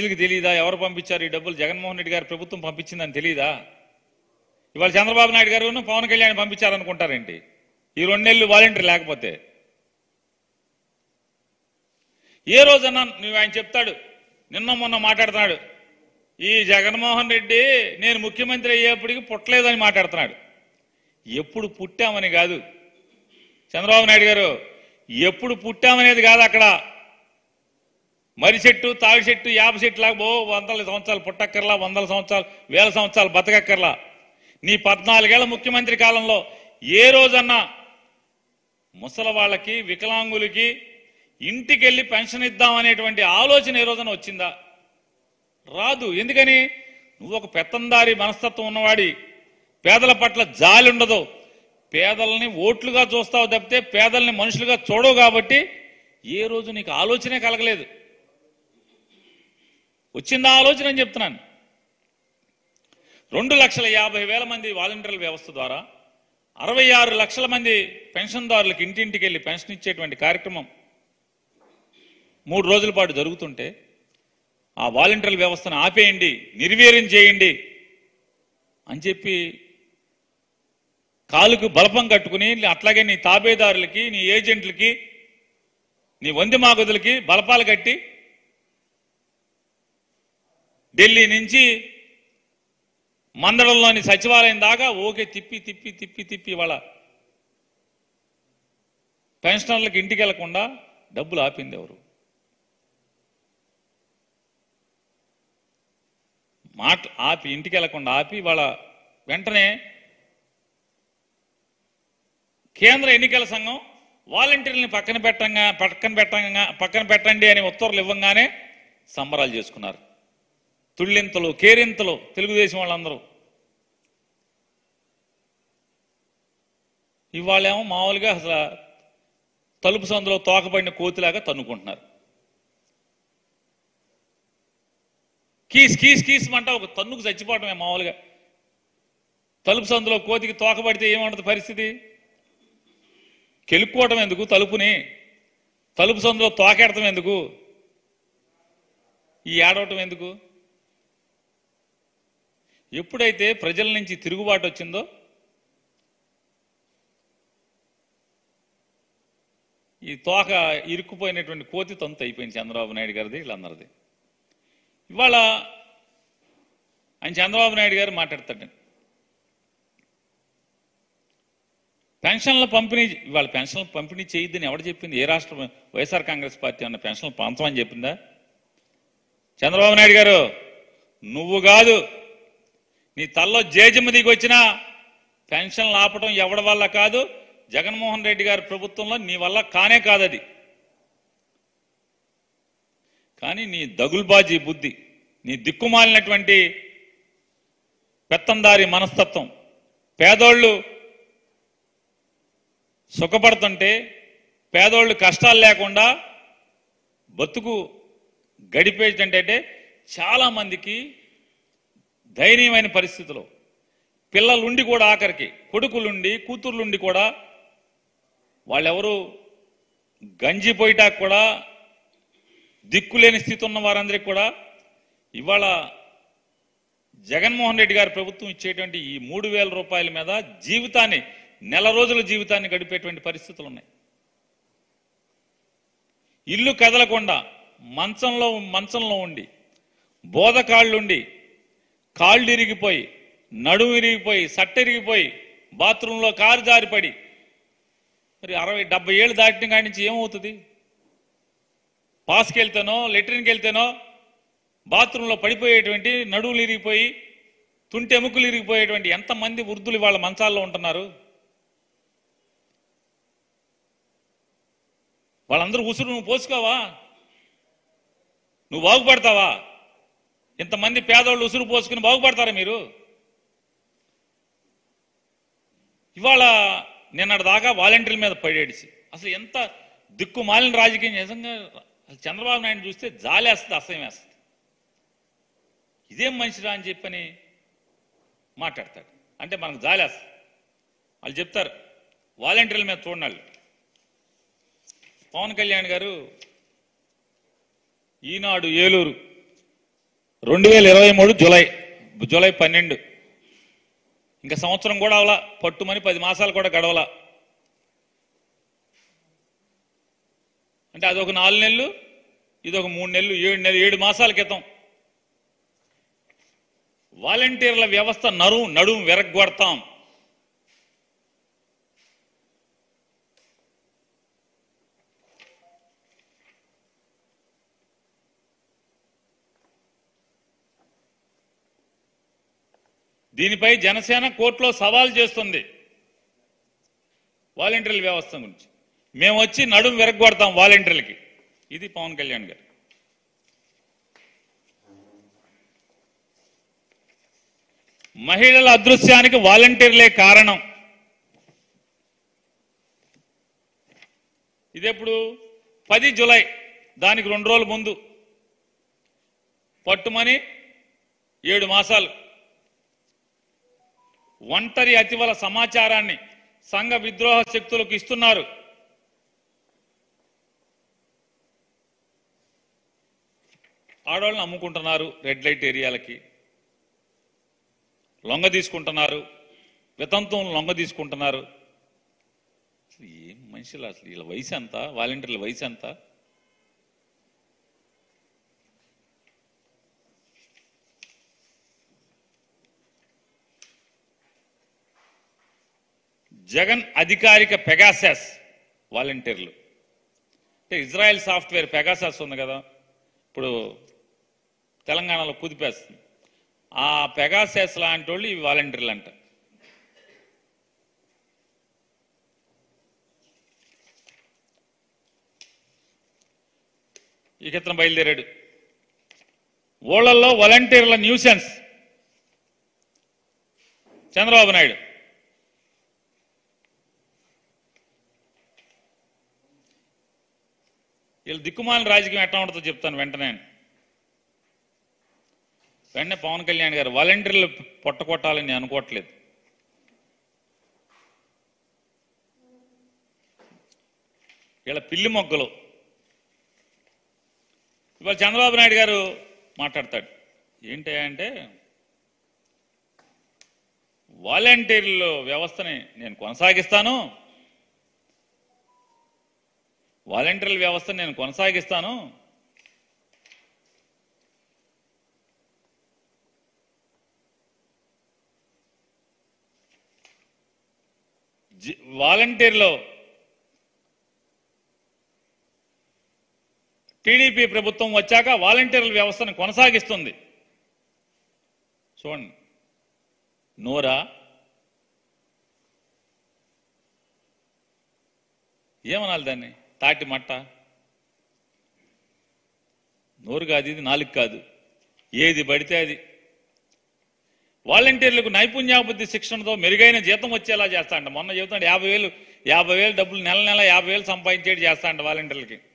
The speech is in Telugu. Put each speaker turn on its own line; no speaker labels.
ప్రజలకు తెలియదా ఎవరు పంపించారు ఈ డబ్బులు జగన్మోహన్ రెడ్డి గారు ప్రభుత్వం పంపించిందని తెలియదా ఇవాళ చంద్రబాబు నాయుడు గారు పవన్ కళ్యాణ్ పంపించారనుకుంటారేంటి ఈ రెండు నెలలు వాలంటీర్ లేకపోతే ఏ రోజన్నా నువ్వు ఆయన చెప్తాడు నిన్న మొన్న మాట్లాడుతున్నాడు ఈ జగన్మోహన్ రెడ్డి నేను ముఖ్యమంత్రి అయ్యేప్పటికి పుట్టలేదని మాట్లాడుతున్నాడు ఎప్పుడు పుట్టామని కాదు చంద్రబాబు నాయుడు గారు ఎప్పుడు పుట్టామనేది కాదు అక్కడ మర్రి చెట్టు తావి చెట్టు యాప చెట్టు లాగా ఓ వందల సంవత్సరాలు పుట్టక్కర్లా వందల సంవత్సరాలు వేల సంవత్సరాలు బతకక్కర్లా నీ పద్నాలుగేళ్ల ముఖ్యమంత్రి కాలంలో ఏ రోజన్నా ముసలి వాళ్ళకి వికలాంగులకి ఇంటికెళ్ళి పెన్షన్ ఇద్దామనేటువంటి ఆలోచన ఏ రోజున వచ్చిందా రాదు ఎందుకని నువ్వు ఒక పెత్తందారి మనస్తత్వం ఉన్నవాడి పేదల పట్ల జాలి ఉండదు పేదల్ని ఓట్లుగా చూస్తావు తప్పితే పేదల్ని మనుషులుగా చూడవు కాబట్టి ఏ రోజు నీకు ఆలోచనే కలగలేదు వచ్చిందా ఆలోచన అని చెప్తున్నాను రెండు లక్షల యాభై వేల మంది వాలంటీర్ల వ్యవస్థ ద్వారా అరవై ఆరు లక్షల మంది పెన్షన్దారులకు ఇంటింటికి వెళ్ళి పెన్షన్ ఇచ్చేటువంటి కార్యక్రమం మూడు రోజుల పాటు జరుగుతుంటే ఆ వాలంటీర్ల వ్యవస్థను ఆపేయండి నిర్వీర్యం చేయండి అని చెప్పి కాలుకు బలపం కట్టుకుని అట్లాగే నీ తాబేదారులకి నీ ఏజెంట్లకి నీ వంది మాగుదులకి బలపాలు కట్టి ఢిల్లీ నుంచి మందడంలోని సచివాలయం దాకా ఓకే తిప్పి తిప్పి తిప్పి తిప్పి వాళ్ళ పెన్షనర్లకు ఇంటికి వెళ్లకుండా డబ్బులు ఆపింది ఎవరు మాట ఆపి ఇంటికి వెళ్లకుండా ఆపి వాళ్ళ వెంటనే కేంద్ర ఎన్నికల సంఘం వాలంటీర్లని పక్కన పెట్టంగా పక్కన పెట్టంగా పక్కన పెట్టండి అని ఉత్తర్వులు ఇవ్వంగానే సంబరాలు చేసుకున్నారు తుళ్ళింతలు కేరింతలు తెలుగుదేశం వాళ్ళందరూ ఇవాళేమో మామూలుగా అసలు తలుపు సందులో తోకబడిన కోతిలాగా తన్నుకుంటున్నారు కీస్ కీస్ కీస్ మంట ఒక తన్నుకు చచ్చిపోవటమే మామూలుగా తలుపు సందులో కోతికి తోకబడితే ఏమంటుంది పరిస్థితి కెలుక్కోవటం ఎందుకు తలుపుని తలుపు సందులో తోకెడటం ఎందుకు ఈ ఏడవటం ఎందుకు ఎప్పుడైతే ప్రజల నుంచి తిరుగుబాటు వచ్చిందో ఈ తోక ఇరుక్కుపోయినటువంటి కోతి తొంత అయిపోయింది చంద్రబాబు నాయుడు గారిది వీళ్ళందరిది ఇవాళ ఆయన చంద్రబాబు నాయుడు గారు మాట్లాడతాడు పెన్షన్ల పంపిణీ ఇవాళ పెన్షన్ల పంపిణీ చేయొద్దని ఎవడు చెప్పింది ఏ రాష్ట్ర వైఎస్ఆర్ కాంగ్రెస్ పార్టీ అన్న పెన్షన్లు పంచమని చెప్పిందా చంద్రబాబు నాయుడు గారు నువ్వు కాదు నీ తల్లో జేజమ్మ దిగి వచ్చినా పెన్షన్లు ఆపడం ఎవడి వల్ల కాదు జగన్మోహన్ రెడ్డి గారి ప్రభుత్వంలో నీ వల్ల కానే కాదది కానీ నీ దగుల్బాజీ బుద్ధి నీ దిక్కుమాలినటువంటి పెత్తందారి మనస్తత్వం పేదోళ్ళు సుఖపడుతుంటే పేదోళ్ళు కష్టాలు లేకుండా బతుకు గడిపేటంటే చాలా మందికి దయనీయమైన పరిస్థితిలో పిల్లలుండి కూడా ఆఖరికి కొడుకులుండి కూతుర్లుండి కూడా వాళ్ళెవరు గంజి పోయిటాకు కూడా దిక్కులేని స్థితి ఉన్న వారందరికీ కూడా ఇవాళ జగన్మోహన్ రెడ్డి గారి ప్రభుత్వం ఇచ్చేటువంటి ఈ మూడు వేల రూపాయల మీద జీవితాన్ని నెల రోజుల జీవితాన్ని గడిపేటువంటి పరిస్థితులు ఉన్నాయి ఇల్లు కదలకుండా మంచంలో మంచంలో ఉండి బోధకాళ్ళుండి కాళ్ళు ఇరిగిపోయి నడుము ఇరిగిపోయి సట్టెరిగిపోయి బాత్రూంలో కారు జారిపడి మరి అరవై డెబ్బై ఏళ్ళు దాటిన కాడి నుంచి ఏమవుతుంది పాస్కి వెళ్తేనో లెట్రిన్కి వెళ్తేనో బాత్రూంలో పడిపోయేటువంటి నడువులు ఇరిగిపోయి తుంటి ఎముకలు ఇరిగిపోయేటువంటి ఎంతమంది వృద్ధులు వాళ్ళ మంచాల్లో ఉంటున్నారు వాళ్ళందరూ ఉసురు నువ్వు పోసుకోవా నువ్వు బాగుపడతావా ఇంతమంది పేదవాళ్ళు ఉసురు పోసుకుని బాగుపడతారా మీరు ఇవాళ నిన్నటి దాకా వాలంటీర్ల మీద పడేడిసి అసలు ఎంత దిక్కు మాలిన రాజకీయం నిజంగా అసలు చంద్రబాబు నాయుడు చూస్తే జాలేస్తుంది అసహ్యం వేస్తుంది ఇదేం మనిషిరా అని చెప్పని మాట్లాడతాడు అంటే మనకు జాలేస్తుంది వాళ్ళు చెప్తారు వాలంటీర్ల మీద చూడండి వాళ్ళు. పవన్ కళ్యాణ్ గారు ఈనాడు ఏలూరు రెండు వేల ఇరవై మూడు జూలై జూలై పన్నెండు ఇంకా సంవత్సరం కూడా అవలా పట్టుమని పది మాసాలు కూడా గడవలా అంటే అదొక నాలుగు నెలలు ఇదొక మూడు నెలలు ఏడు నెలలు ఏడు మాసాల క్రితం వాలంటీర్ల వ్యవస్థ నరు నడుం వెరగొడతాం దీనిపై జనసేన కోర్టులో సవాల్ చేస్తుంది వాలంటీర్ల వ్యవస్థ గురించి మేము వచ్చి నడుం వెరగొడతాం వాలంటీర్లకి ఇది పవన్ కళ్యాణ్ గారు మహిళల అదృశ్యానికి వాలంటీర్లే కారణం ఇదెప్పుడు పది జులై దానికి రెండు రోజుల ముందు పట్టుమని ఏడు మాసాలు ఒంటరి అతివల సమాచారాన్ని సంఘ విద్రోహ శక్తులకు ఇస్తున్నారు ఆడవాళ్ళని అమ్ముకుంటున్నారు రెడ్ లైట్ ఏరియాలకి లొంగ తీసుకుంటున్నారు వితంతువులను లొంగ తీసుకుంటున్నారు అసలు ఏం మనుషులు అసలు వీళ్ళ వయసు ఎంత వాలంటీర్ల వయసు ఎంత జగన్ అధికారిక పెగాసెస్ వాలంటీర్లు అంటే ఇజ్రాయెల్ సాఫ్ట్వేర్ పెగాసెస్ ఉంది కదా ఇప్పుడు తెలంగాణలో కుదిపేస్తుంది ఆ పెగాసెస్ లాంటి వాళ్ళు ఇవి వాలంటీర్లు అంట ఇక ఇతను బయలుదేరాడు ఊళ్ళల్లో వాలంటీర్ల న్యూసెన్స్ చంద్రబాబు నాయుడు వీళ్ళు దిక్కుమాలిన రాజకీయం ఎట్లా ఉంటుందో చెప్తాను వెంటనే వెంటనే పవన్ కళ్యాణ్ గారు వాలంటీర్లు పొట్టకొట్టాలని నేను అనుకోవట్లేదు వీళ్ళ పిల్లి మొగ్గలు ఇవాళ చంద్రబాబు నాయుడు గారు మాట్లాడతాడు ఏంటి అంటే వాలంటీర్ల వ్యవస్థని నేను కొనసాగిస్తాను వాలంటీర్ల వ్యవస్థను నేను కొనసాగిస్తాను జి- వాలంటీర్లో టీడీపీ ప్రభుత్వం వచ్చాక వాలంటీర్ల వ్యవస్థను కొనసాగిస్తుంది చూడండి నోరా ఏమనాలి దాన్ని తాటి మట్ట నోరు కాదు ఇది నాలుగు కాదు ఏది పడితే అది వాలంటీర్లకు నైపుణ్యాభివృద్ధి శిక్షణతో మెరుగైన జీతం వచ్చేలా చేస్తా అంట మొన్న చెబుతాడు యాభై వేలు యాభై వేలు డబ్బులు నెల నెల యాభై వేలు సంపాదించేది చేస్తా అంట వాలంటీర్లకి